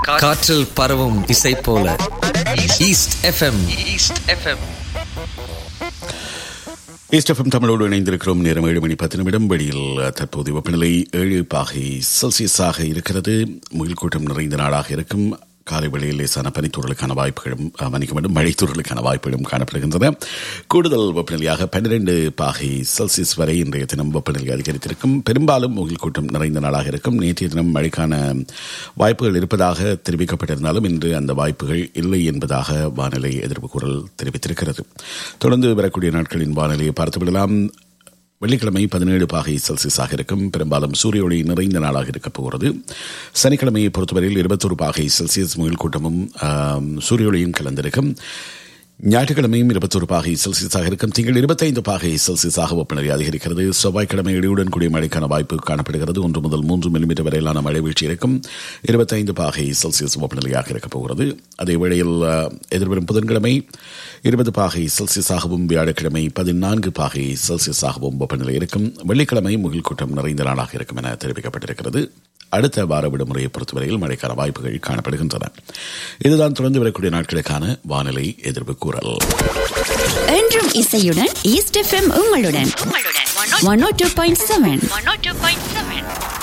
காற்றில் பரவும் இசை போல east FM east FM east FM தமிழோடு இணைந்திருக்கிறோம் நேரம் ஏழு மணி பத்து நிமிடம் வெளியில் தற்போது வெப்பநிலை ஏழு பாகை செல்சியஸாக இருக்கிறது முயல் கூட்டம் நிறைந்த நாளாக இருக்கும் காலை வேளையில் லேசான பனித்தூரலுக்கான வாய்ப்புகளும் மன்னிக்க வேண்டும் மழைத்தூரலுக்கான வாய்ப்புகளும் காணப்படுகின்றன கூடுதல் வெப்பநிலையாக பன்னிரண்டு பாகை செல்சியஸ் வரை இன்றைய தினம் வெப்பநிலை அதிகரித்திருக்கும் பெரும்பாலும் முகில் கூட்டம் நிறைந்த நாளாக இருக்கும் நேற்றைய தினம் மழைக்கான வாய்ப்புகள் இருப்பதாக தெரிவிக்கப்பட்டிருந்தாலும் இன்று அந்த வாய்ப்புகள் இல்லை என்பதாக வானிலை எதிர்ப்பு குரல் தெரிவித்திருக்கிறது தொடர்ந்து வரக்கூடிய நாட்களின் வானிலையை பார்த்துவிடலாம் வெள்ளிக்கிழமை பதினேழு பாகை செல்சியஸாக இருக்கும் பெரும்பாலும் சூரிய ஒளி நிறைந்த நாளாக இருக்கப் போகிறது சனிக்கிழமையை பொறுத்தவரையில் இருபத்தொரு பாகை செல்சியஸ் முயல் கூட்டமும் சூரிய ஒளியும் கலந்திருக்கும் ஞாயிற்றுக்கிழமையும் இருபத்தொரு பாகை செல்சியஸாக இருக்கும் திங்கள் இருபத்தைந்து பாகை செல்சியஸாக வெப்பநிலை அதிகரிக்கிறது செவ்வாய்க்கிழமை இடியுடன் கூடிய மழைக்கான வாய்ப்பு காணப்படுகிறது ஒன்று முதல் மூன்று மில்லிமீட்டர் வரையிலான மழை வீழ்ச்சி இருக்கும் இருபத்தைந்து பாகை செல்சியஸ் வெப்பநிலையாக இருக்கப் போகிறது அதே வேளையில் எதிர்வரும் புதன்கிழமை இருபது பாகை செல்சியஸாகவும் வியாழக்கிழமை பதினான்கு பாகை செல்சியஸாகவும் வெப்பநிலை இருக்கும் வெள்ளிக்கிழமை முகில் கூட்டம் நிறைந்த நாளாக இருக்கும் என தெரிவிக்கப்பட்டிருக்கிறது அடுத்த வார விடுமுறையை பொறுத்தவரையில் மழைக்கான வாய்ப்புகள் காணப்படுகின்றன இதுதான் தொடர்ந்து வரக்கூடிய நாட்களுக்கான வானிலை எதிர்ப்பு கூறல் என்றும் இசையுடன் ஈஸ்ட் எஃப்எம் உங்களுடன் one O two point seven one O two point seven